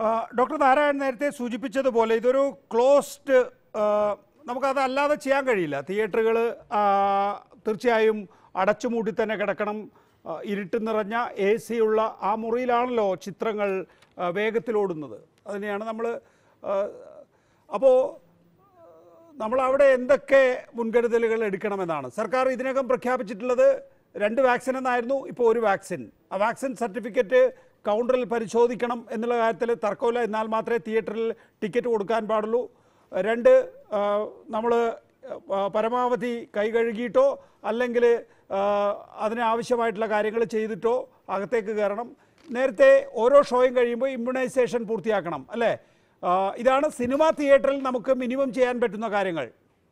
ആ, ഡോക്ടർ നാരായണൻ നേരത്തെ സൂചിപ്പിച്ചതുപോലെ ഇതൊരു ക്ലോസ്ഡ് നമുക്കത് അല്ലാതെ ചെയ്യാൻ കഴിയില്ല തിയേറ്ററുകൾ തീർച്ചയായും അടച്ചുമൂടി തന്നെ കിടക്കണം ആ, ഇരുട്ട് നിറഞ്ഞ എ സി ഉള്ള ആ മുറിയിലാണല്ലോ ചിത്രങ്ങൾ ആ, വേഗത്തിലോടുന്നത് അതിനെയാണ് നമ്മൾ അപ്പോൾ നമ്മൾ അവിടെ എന്തൊക്കെ മുൻകരുതലുകൾ എടുക്കണമെന്നാണ് സർക്കാർ ഇതിനകം പ്രഖ്യാപിച്ചിട്ടുള്ളത് രണ്ട് വാക്സിൻ എന്നായിരുന്നു ഇപ്പോൾ ഒരു വാക്സിൻ ആ വാക്സിൻ സർട്ടിഫിക്കറ്റ് കൗണ്ടറിൽ പരിശോധിക്കണം എന്നുള്ള കാര്യത്തിൽ തർക്കമില്ല എന്നാൽ മാത്രമേ തിയേറ്ററിൽ ടിക്കറ്റ് കൊടുക്കാൻ പാടുള്ളൂ രണ്ട് നമ്മൾ പരമാവധി കൈ കഴുകിയിട്ടോ അല്ലെങ്കിൽ അതിന് ആവശ്യമായിട്ടുള്ള കാര്യങ്ങൾ ചെയ്തിട്ടോ അകത്തേക്ക് കയറണം നേരത്തെ ഓരോ ഷോയും കഴിയുമ്പോൾ ഇമ്മ്യൂണൈസേഷൻ പൂർത്തിയാക്കണം അല്ലേ ആ, ഇതാണ് സിനിമാ തിയേറ്ററിൽ നമുക്ക് മിനിമം ചെയ്യാൻ പറ്റുന്ന കാര്യങ്ങൾ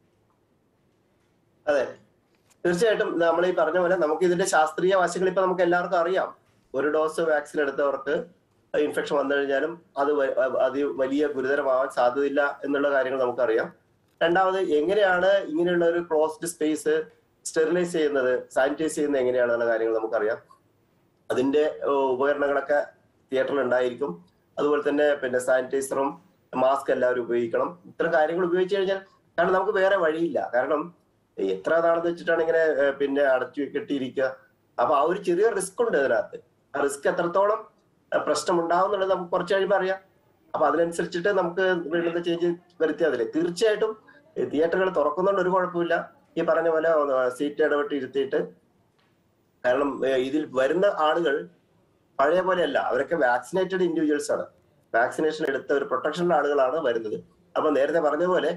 അതെ തീർച്ചയായിട്ടും നമ്മൾ ഈ പറഞ്ഞ പോലെ നമുക്ക് ഇതിന്റെ ശാസ്ത്രീയ വശങ്ങൾ ഇപ്പൊ നമുക്ക് എല്ലാവർക്കും അറിയാം ഒരു ഡോസ് വാക്സിൻ എടുത്തവർക്ക് ഇൻഫെക്ഷൻ വന്നു കഴിഞ്ഞാലും അത് വ- അത് വലിയ ഗുരുതരമാവാൻ സാധ്യതയില്ല എന്നുള്ള കാര്യങ്ങൾ നമുക്കറിയാം രണ്ടാമത് എങ്ങനെയാണ് ഇങ്ങനെയുള്ള ഒരു ക്ലോസ്ഡ് സ്പേസ് സ്റ്റെറിലൈസ് ചെയ്യുന്നത് സാനിറ്റൈസ് ചെയ്യുന്നത് എങ്ങനെയാണെന്നുള്ള കാര്യങ്ങൾ നമുക്കറിയാം അതിന്റെ ഏഹ്, ഉപകരണങ്ങളൊക്കെ തിയേറ്ററിൽ ഉണ്ടായിരിക്കും അതുപോലെ തന്നെ പിന്നെ സാനിറ്റൈസറും മാസ്ക് എല്ലാവരും ഉപയോഗിക്കണം ഇത്തരം കാര്യങ്ങൾ ഉപയോഗിച്ച് കഴിഞ്ഞാൽ കാരണം നമുക്ക് വേറെ വഴിയില്ല കാരണം എത്ര നാളെന്ന് വെച്ചിട്ടാണ് ഇങ്ങനെ ഏഹ്, പിന്നെ അടച്ചു കെട്ടിയിരിക്കുക അപ്പൊ ആ ഒരു ചെറിയ റിസ്ക് ഉണ്ട് അതിനകത്ത് ആ റിസ്ക് എത്രത്തോളം ഏഹ്, പ്രശ്നം ഉണ്ടാവും എന്നുള്ളത് നമുക്ക് കുറച്ച് കഴിയുമ്പോൾ അറിയാം അപ്പൊ അതിനനുസരിച്ചിട്ട് നമുക്ക് വേണ്ടുന്ന ചേഞ്ച് വരുത്തിയാൽ മതി തീർച്ചയായിട്ടും തിയേറ്ററുകൾ തുറക്കുന്നതുകൊണ്ട് ഒരു കുഴപ്പമില്ല ഈ പറഞ്ഞ പോലെ സീറ്റ് ഇടപെട്ട് ഇരുത്തിയിട്ട് കാരണം ഏഹ്, ഇതിൽ വരുന്ന ആളുകൾ പഴയ പോലെയല്ല അവരൊക്കെ വാക്സിനേറ്റഡ് ഇൻഡിവിജ്വൽസ് ആണ് വാക്സിനേഷൻ എടുത്ത ഒരു പ്രൊട്ടക്ഷനുള്ള ആളുകളാണ് വരുന്നത് അപ്പൊ നേരത്തെ പറഞ്ഞ പോലെ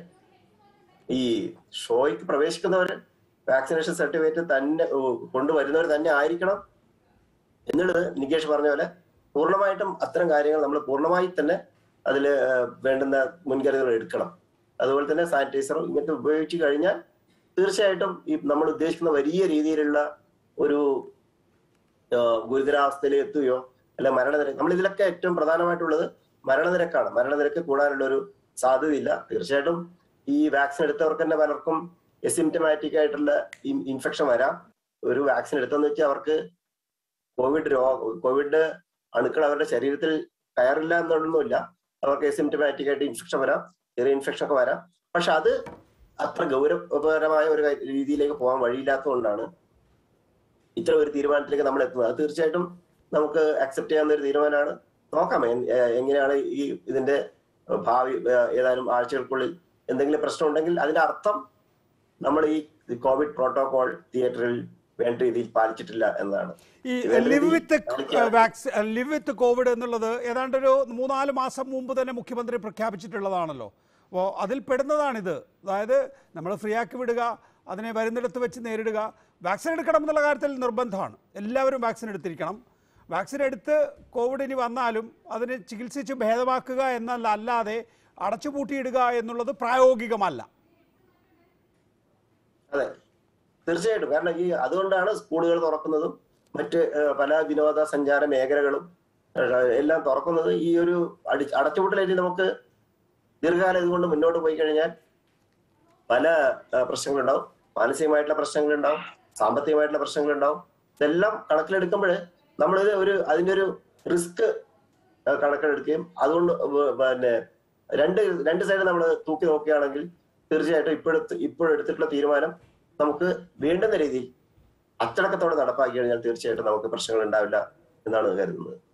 ഈ ഷോയ്ക്ക് പ്രവേശിക്കുന്നവർ വാക്സിനേഷൻ സർട്ടിഫിക്കറ്റ് തന്നെ ഓ, കൊണ്ടുവരുന്നവർ തന്നെ ആയിരിക്കണം എന്നുള്ളത് നികേഷ് പറഞ്ഞ പോലെ പൂർണ്ണമായിട്ടും അത്തരം കാര്യങ്ങൾ നമ്മൾ പൂർണ്ണമായി തന്നെ അതിൽ വേണ്ടുന്ന മുൻകരുതലുകൾ എടുക്കണം അതുപോലെ തന്നെ സാനിറ്റൈസറും ഇങ്ങനത്തെ ഉപയോഗിച്ച് കഴിഞ്ഞാൽ തീർച്ചയായിട്ടും ഈ നമ്മൾ ഉദ്ദേശിക്കുന്ന വലിയ രീതിയിലുള്ള ഒരു ആ, ഗുരുതരാവസ്ഥയിൽ എത്തുകയോ അല്ല മരണനിരക്ക് നമ്മൾ ഇതിലൊക്കെ ഏറ്റവും പ്രധാനമായിട്ടുള്ളത് മരണനിരക്കാണ് മരണനിരക്ക് കൂടാനുള്ള ഒരു സാധ്യതയില്ല തീർച്ചയായിട്ടും ഈ വാക്സിൻ എടുത്തവർക്ക് തന്നെ പലർക്കും എസിംറ്റമാറ്റിക് ആയിട്ടുള്ള ഇൻഫെക്ഷൻ വരാം ഒരു വാക്സിൻ എടുത്തെന്ന് വെച്ചാൽ അവർക്ക് കോവിഡ് രോഗ കോവിഡ് അണുക്കൾ അവരുടെ ശരീരത്തിൽ കയറില്ല എന്നൊന്നുമില്ല അവർക്ക് എസിംറ്റമാറ്റിക് ആയിട്ട് ഇൻഫെക്ഷൻ വരാം ചെറിയ ഇൻഫെക്ഷൻ ഒക്കെ വരാം പക്ഷെ അത് അത്ര ഗൗരവപരമായ ഒരു കാര്യം- രീതിയിലേക്ക് പോകാൻ വഴിയില്ലാത്തതുകൊണ്ടാണ് ഇത്ര ഒരു തീരുമാനത്തിലേക്ക് നമ്മൾ എത്തുന്നത് അത് തീർച്ചയായിട്ടും നമുക്ക് അക്സെപ്റ്റ് ചെയ്യാവുന്ന ഒരു തീരുമാനമാണ് നോക്കാം എൻ- ഏ- എങ്ങനെയാണ് ഈ ഇതിന്റെ ഭാവി ഏ, ഏതാനും ആഴ്ചകൾക്കുള്ളിൽ എന്തെങ്കിലും പ്രശ്നം ഉണ്ടെങ്കിൽ അതിന്റെ അർത്ഥം നമ്മൾ ഈ കോവിഡ് പ്രോട്ടോകോൾ തിയേറ്ററിൽ വേണ്ട രീതിയിൽ പാലിച്ചിട്ടില്ല എന്നതാണ് ഈ വേണ്ട ലിവ് രീതിയിൽ വിത്ത് പാലിക്കുകയാണ്. വാക്സിൻ ലിവ് വിത്ത് കോവിഡ് എന്നുള്ളത് ഏതാണ്ട് ഒരു മൂന്നാല് മാസം മുമ്പ് തന്നെ മുഖ്യമന്ത്രി പ്രഖ്യാപിച്ചിട്ടുള്ളതാണല്ലോ അപ്പോൾ അതിൽ പെടുന്നതാണിത് അതായത് നമ്മൾ ഫ്രീ ആക്കി വിടുക അതിനെ വരുന്നിടത്ത് വെച്ച് നേരിടുക വാക്സിൻ എടുക്കണം എന്നുള്ള കാര്യത്തിൽ നിർബന്ധമാണ് എല്ലാവരും വാക്സിൻ എടുത്തിരിക്കണം വാക്സിൻ എടുത്ത് കോവിഡ് ഇനി വന്നാലും അതിനെ ചികിത്സിച്ച് ഭേദമാക്കുക എന്നല്ല അല്ലാതെ അടച്ചുപൂട്ടിയിടുക എന്നുള്ളത് പ്രായോഗികമല്ല അതെ തീർച്ചയായിട്ടും കാരണം ഈ അതുകൊണ്ടാണ് സ്കൂളുകൾ തുറക്കുന്നതും മറ്റ് ഏഹ്, പല വിനോദ സഞ്ചാര മേഖലകളും ഏഹ്, എല്ലാം തുറക്കുന്നത് ഈ ഒരു അടി അടച്ചുപൂട്ടലേറ്റ് നമുക്ക് ദീർഘകാലം ഇതുകൊണ്ട് മുന്നോട്ട് പോയി കഴിഞ്ഞാൽ പല ഏഹ്, പ്രശ്നങ്ങളുണ്ടാവും മാനസികമായിട്ടുള്ള പ്രശ്നങ്ങളുണ്ടാവും സാമ്പത്തികമായിട്ടുള്ള പ്രശ്നങ്ങളുണ്ടാവും ഇതെല്ലാം കണക്കിലെടുക്കുമ്പോൾ നമ്മൾ ഒരു അതിന്റെ ഒരു റിസ്ക് കണക്കിലെടുക്കുകയും അതുകൊണ്ട് വ- പിന്നെ രണ്ട് രണ്ട് സൈഡ് നമ്മൾ തൂക്കി നോക്കുകയാണെങ്കിൽ തീർച്ചയായിട്ടും ഇപ്പോഴത്തെ ഇപ്പോഴെടുത്തിട്ടുള്ള തീരുമാനം നമുക്ക് വേണ്ടുന്ന രീതിയിൽ അച്ചടക്കത്തോടെ നടപ്പാക്കി കഴിഞ്ഞാൽ തീർച്ചയായിട്ടും നമുക്ക് പ്രശ്നങ്ങൾ ഉണ്ടാവില്ല എന്നാണ് കരുതുന്നത്